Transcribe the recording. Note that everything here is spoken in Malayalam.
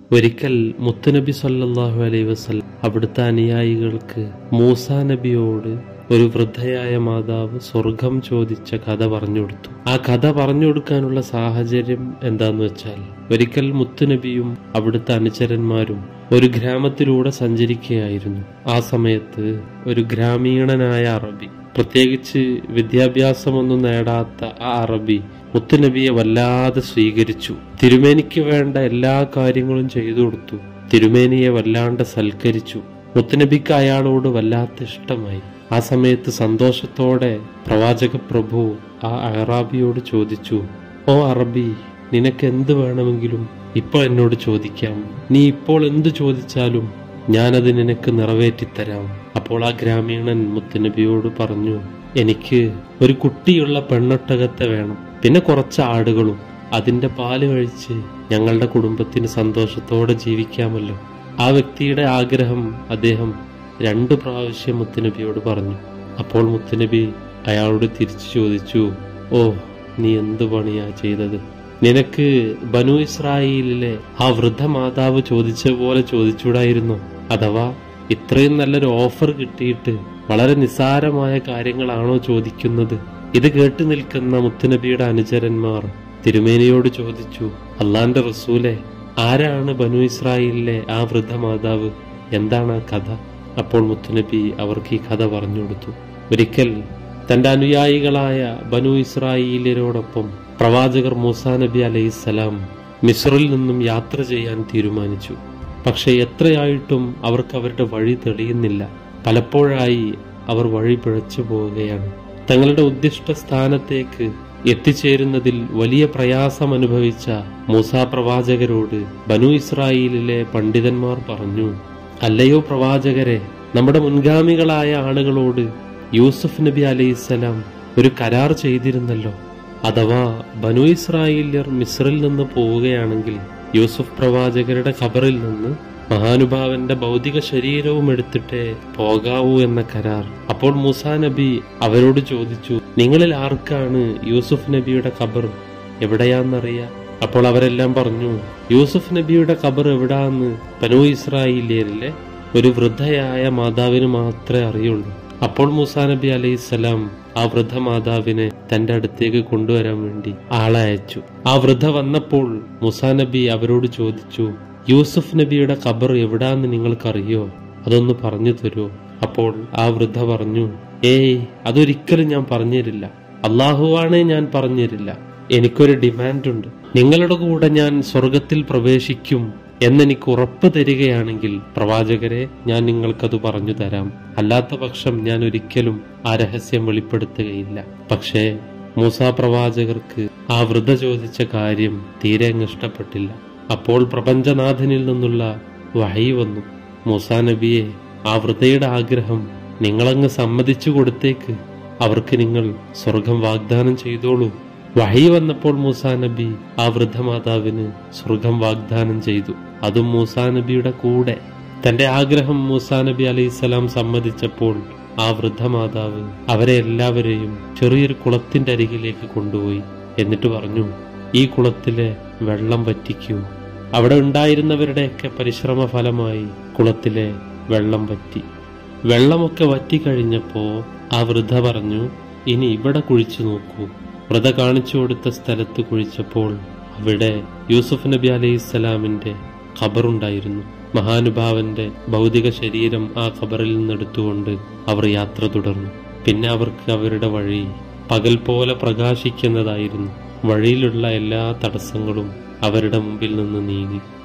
ഒരിക്കൽ മുത്തുനബി സല്ലല്ലാഹു അലൈഹി വസല്ലം അവിടുത്തെ അനുയായികൾക്ക് മൂസാ നബിയോട് ഒരു വൃദ്ധയായ മാതാവ് സ്വർഗം ചോദിച്ച കഥ പറഞ്ഞു കൊടുത്തു ആ കഥ പറഞ്ഞു കൊടുക്കാനുള്ള സാഹചര്യം എന്താന്ന് വെച്ചാൽ ഒരിക്കൽ മുത്തുനബിയും അവിടുത്തെ അനുചരന്മാരും ഒരു ഗ്രാമത്തിലൂടെ സഞ്ചരിക്കുകയായിരുന്നു ആ സമയത്ത് ഒരു ഗ്രാമീണനായ അറബി പ്രത്യേകിച്ച് വിദ്യാഭ്യാസമൊന്നും നേടാത്ത ആ അറബി മുത്തുനബിയെ വല്ലാതെ സ്വീകരിച്ചു തിരുമേനിക്ക് വേണ്ട എല്ലാ കാര്യങ്ങളും ചെയ്തു കൊടുത്തു തിരുമേനിയെ വല്ലാണ്ട് സൽക്കരിച്ചു മുത്തുനബിക്ക് അയാളോട് വല്ലാത്ത ഇഷ്ടമായി ആ സമയത്ത് സന്തോഷത്തോടെ പ്രവാചക പ്രഭു ആ അറാബിയോട് ചോദിച്ചു ഓ അറബി നിനക്ക് എന്ത് വേണമെങ്കിലും ഇപ്പോൾ എന്നോട് ചോദിക്കാം നീ ഇപ്പോൾ എന്ത് ചോദിച്ചാലും ഞാനത് നിനക്ക് നിറവേറ്റിത്തരാം അപ്പോൾ ആ ഗ്രാമീണൻ മുത്തുനബിയോട് പറഞ്ഞു എനിക്ക് ഒരു കുട്ടിയുള്ള പെണ്ണൊട്ടകത്തെ വേണം പിന്നെ കുറച്ച് ആടുകളും അതിന്റെ പാല് കഴിച്ച് ഞങ്ങളുടെ കുടുംബത്തിന് സന്തോഷത്തോടെ ജീവിക്കാമല്ലോ ആ വ്യക്തിയുടെ ആഗ്രഹം അദ്ദേഹം രണ്ടു പ്രാവശ്യം മുത്തുനബിയോട് പറഞ്ഞു അപ്പോൾ മുത്തുനബി അയാളോട് തിരിച്ചു ചോദിച്ചു ഓ നീ എന്തു പണിയാ ചെയ്തത് നിനക്ക് ബനു ഇസ്രായേലിലെ ആ വൃദ്ധ മാതാവ് ചോദിച്ച പോലെ ചോദിച്ചൂടായിരുന്നു അഥവാ ഇത്രയും നല്ലൊരു ഓഫർ കിട്ടിയിട്ട് വളരെ നിസ്സാരമായ കാര്യങ്ങളാണോ ചോദിക്കുന്നത് ഇത് കേട്ടു നിൽക്കുന്ന മുത്തുനബിയുടെ അനുചരന്മാർ തിരുമേനിയോട് ചോദിച്ചു അള്ളാന്റെ റസൂലെ ആരാണ് ബനു ഇസ്രായേലിലെ ആ വൃദ്ധ മാതാവ് എന്താണ് ആ കഥ അപ്പോൾ മുത്തുനബി അവർക്ക് ഈ കഥ പറഞ്ഞു കൊടുത്തു ഒരിക്കൽ തന്റെ അനുയായികളായ ബനു ഇസ്രായേലിയരോടൊപ്പം പ്രവാചകർ മൂസാ നബി അലൈഹിസ്സലാം മിസ്റിൽ നിന്നും യാത്ര ചെയ്യാൻ തീരുമാനിച്ചു പക്ഷെ എത്രയായിട്ടും അവർക്ക് അവരുടെ വഴി തെളിയുന്നില്ല പലപ്പോഴായി അവർ വഴി പിഴച്ചു പോവുകയാണ് തങ്ങളുടെ ഉദ്ദിഷ്ട സ്ഥാനത്തേക്ക് എത്തിച്ചേരുന്നതിൽ വലിയ പ്രയാസം അനുഭവിച്ച മൂസാ പ്രവാചകരോട് ബനു ഇസ്രായേലിലെ പണ്ഡിതന്മാർ പറഞ്ഞു അല്ലയോ പ്രവാചകരെ നമ്മുടെ മുൻഗാമികളായ ആളുകളോട് യൂസുഫ് നബി അലൈഹിസ്സലാം ഒരു കരാർ ചെയ്തിരുന്നല്ലോ അഥവാ ബനു ഇസ്രായേല്യർ മിസ്രിൽ നിന്ന് പോവുകയാണെങ്കിൽ യൂസുഫ് പ്രവാചകരുടെ ഖബറിൽ നിന്ന് മഹാനുഭാവന്റെ ഭൗതിക ശരീരവും എടുത്തിട്ടേ പോകാവൂ എന്ന കരാർ അപ്പോൾ മൂസാ നബി അവരോട് ചോദിച്ചു നിങ്ങളിൽ ആർക്കാണ് യൂസുഫ് നബിയുടെ ഖബർ എവിടെയാന്നറിയാ അപ്പോൾ അവരെല്ലാം പറഞ്ഞു യൂസുഫ് നബിയുടെ ഖബർ എവിടാന്ന് ബനു ഇസ്രായേലിയരിലെ ഒരു വൃദ്ധയായ മാതാവിന് മാത്രമേ അറിയുള്ളൂ അപ്പോൾ മൂസാ നബി അലൈഹിസ്സലാം ആ വൃദ്ധ മാതാവിനെ തന്റെ അടുത്തേക്ക് കൊണ്ടുവരാൻ വേണ്ടി ആളെ അയച്ചു ആ വൃദ്ധ വന്നപ്പോൾ മുസാ നബി അവരോട് ചോദിച്ചു യൂസുഫ് നബിയുടെ ഖബർ എവിടാന്ന് നിങ്ങൾക്കറിയോ അതൊന്ന് പറഞ്ഞു തരുമോ അപ്പോൾ ആ വൃദ്ധ പറഞ്ഞു ഏയ് അതൊരിക്കലും ഞാൻ പറഞ്ഞുതരില്ല അള്ളാഹുവാണേ ഞാൻ പറഞ്ഞുതരില്ല എനിക്കൊരു ഡിമാൻഡ് ഉണ്ട് നിങ്ങളുടെ കൂടെ ഞാൻ സ്വർഗത്തിൽ പ്രവേശിക്കും എന്നെനിക്ക് ഉറപ്പ് തരികയാണെങ്കിൽ പ്രവാചകരെ ഞാൻ നിങ്ങൾക്കത് പറഞ്ഞു തരാം അല്ലാത്ത പക്ഷം ഞാൻ ഒരിക്കലും ആ രഹസ്യം വെളിപ്പെടുത്തുകയില്ല പക്ഷേ മൂസാ പ്രവാചകർക്ക് ആ വൃദ്ധ ചോദിച്ച കാര്യം തീരെ അങ്ങ് ഇഷ്ടപ്പെട്ടില്ല അപ്പോൾ പ്രപഞ്ചനാഥനിൽ നിന്നുള്ള വഹി വന്നു മൂസാ നബിയെ ആ വൃദ്ധയുടെ ആഗ്രഹം നിങ്ങളങ്ങ് സമ്മതിച്ചു കൊടുത്തേക്ക് അവർക്ക് നിങ്ങൾ സ്വർഗം വാഗ്ദാനം ചെയ്തോളൂ വഹി വന്നപ്പോൾ മൂസാ നബി ആ വൃദ്ധമാതാവിന് സ്വർഗം വാഗ്ദാനം ചെയ്തു അതും മൂസാ നബിയുടെ കൂടെ തന്റെ ആഗ്രഹം മൂസാ നബി അലൈഹിസ്സലാം സമ്മതിച്ചപ്പോൾ ആ വൃദ്ധമാതാവ് അവരെ എല്ലാവരെയും ചെറിയൊരു കുളത്തിന്റെ അരികിലേക്ക് കൊണ്ടുപോയി എന്നിട്ട് പറഞ്ഞു ഈ കുളത്തിലെ വെള്ളം വറ്റിക്കൂ അവിടെ ഉണ്ടായിരുന്നവരുടെയൊക്കെ പരിശ്രമ ഫലമായി കുളത്തിലെ വെള്ളം വറ്റി വെള്ളമൊക്കെ വറ്റിക്കഴിഞ്ഞപ്പോ ആ വൃദ്ധ പറഞ്ഞു ഇനി ഇവിടെ കുഴിച്ചു നോക്കൂ വ്രത കാണിച്ചു കൊടുത്ത സ്ഥലത്ത് കുഴിച്ചപ്പോൾ അവിടെ യൂസുഫ് നബി അലൈഹിസ്സലാമിന്റെ ഖബറുണ്ടായിരുന്നു മഹാനുഭാവന്റെ ഭൗതിക ശരീരം ആ ഖബറിൽ നിന്നെടുത്തുകൊണ്ട് അവർ യാത്ര തുടർന്നു പിന്നെ അവർക്ക് അവരുടെ വഴി പകൽ പോലെ പ്രകാശിക്കുന്നതായിരുന്നു വഴിയിലുള്ള എല്ലാ തടസ്സങ്ങളും അവരുടെ മുമ്പിൽ നിന്ന് നീങ്ങി